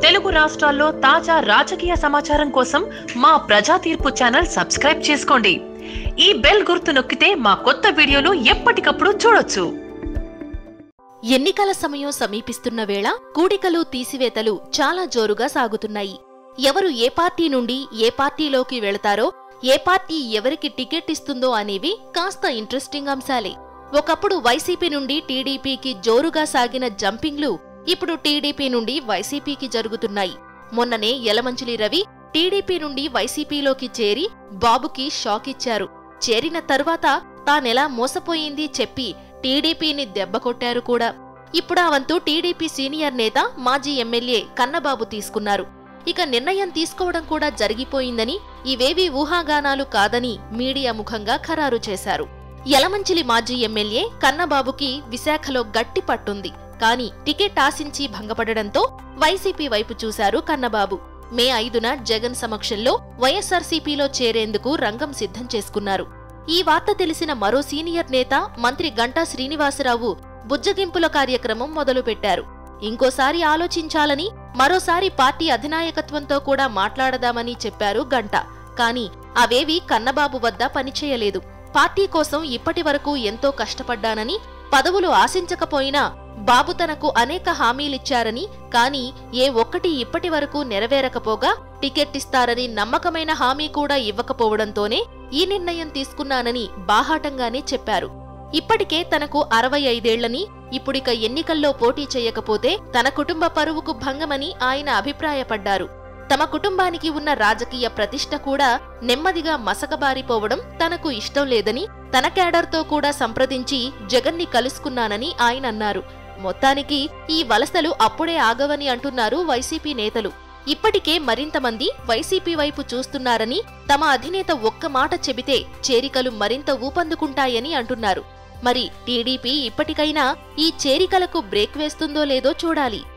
తెలుగు రాష్ట్రాల్లో తాజా రాజకీయ సమాచారం కోసం మా ప్రజా తీర్పు ఛానల్ సబ్స్క్రైబ్ చేసుకోండి ఈ బెల్ గుర్తు నొక్కితే మా కొత్త వీడియోలు ఎప్పటికప్పుడు చూడొచ్చు ఎన్నికల సమయం సమీపిస్తున్న వేళ కూడికలు తీసివేతలు చాలా జోరుగా సాగుతున్నాయి ఎవరు ఏ పార్టీ నుండి ఏ పార్టీలోకి వెళతారో ఏ పార్టీ ఎవరికి టికెట్ ఇస్తుందో అనేవి కాస్త ఇంట్రెస్టింగ్ అంశాలే ఒకప్పుడు వైసీపీ నుండి టీడీపీకి జోరుగా సాగిన జంపింగ్లు ఇప్పుడు టీడీపీ నుండి వైసీపీకి జరుగుతున్నాయి మొన్ననే యలమంచిలి రవి టీడీపీ నుండి వైసీపీలోకి చేరి బాబుకి షాక్ ఇచ్చారు చేరిన తరువాత తానెలా మోసపోయింది చెప్పి టీడీపీని దెబ్బకొట్టారు కూడా ఇప్పుడు ఆ వంతు టీడీపీ సీనియర్ నేత మాజీ ఎమ్మెల్యే కన్నబాబు తీసుకున్నారు ఇక నిర్ణయం తీసుకోవడం కూడా జరిగిపోయిందని ఇవేవీ ఊహాగానాలు కాదని మీడియా ముఖంగా ఖరారు చేశారు యలమంచిలి మాజీ ఎమ్మెల్యే కన్నబాబుకి విశాఖలో గట్టి పట్టుంది కానీ టికెట్ ఆశించి భంగపడడంతో వైసీపీ వైపు చూశారు కన్నబాబు మే ఐదున జగన్ సమక్షంలో వైఎస్ఆర్సీపీలో చేరేందుకు రంగం సిద్ధం చేసుకున్నారు ఈ వార్త తెలిసిన మరో సీనియర్ నేత మంత్రి గంటా శ్రీనివాసరావు బుజ్జగింపుల కార్యక్రమం మొదలుపెట్టారు ఇంకోసారి ఆలోచించాలని మరోసారి పార్టీ అధినాయకత్వంతో కూడా మాట్లాడదామని చెప్పారు గంట కానీ అవేవి కన్నబాబు వద్ద పనిచేయలేదు పార్టీ కోసం ఇప్పటి వరకు ఎంతో కష్టపడ్డానని పదవులు ఆశించకపోయినా బాబు తనకు అనేక హామీలిచ్చారని కానీ ఏ ఒక్కటి ఇప్పటి వరకు నెరవేరకపోగా టికెట్ ఇస్తారని నమ్మకమైన హామీ కూడా ఇవ్వకపోవడంతోనే ఈ నిర్ణయం తీసుకున్నానని బాహాటంగానే చెప్పారు ఇప్పటికే తనకు అరవై ఐదేళ్లని ఇప్పుడిక ఎన్నికల్లో పోటీ చేయకపోతే తన కుటుంబ పరువుకు భంగమని ఆయన అభిప్రాయపడ్డారు తమ కుటుంబానికి ఉన్న రాజకీయ ప్రతిష్ట కూడా నెమ్మదిగా మసకబారిపోవడం తనకు ఇష్టం లేదని తన క్యాడర్తో కూడా సంప్రదించి జగన్ని కలుసుకున్నానని ఆయన అన్నారు మొత్తానికి ఈ వలసలు అప్పుడే ఆగవని అంటున్నారు వైసీపీ నేతలు ఇప్పటికే మరింత మంది వైసీపీ వైపు చూస్తున్నారని తమ అధినేత ఒక్క మాట చెబితే చేరికలు మరింత ఊపందుకుంటాయని అంటున్నారు మరి టీడీపీ ఇప్పటికైనా ఈ చేరికలకు బ్రేక్ వేస్తుందో లేదో చూడాలి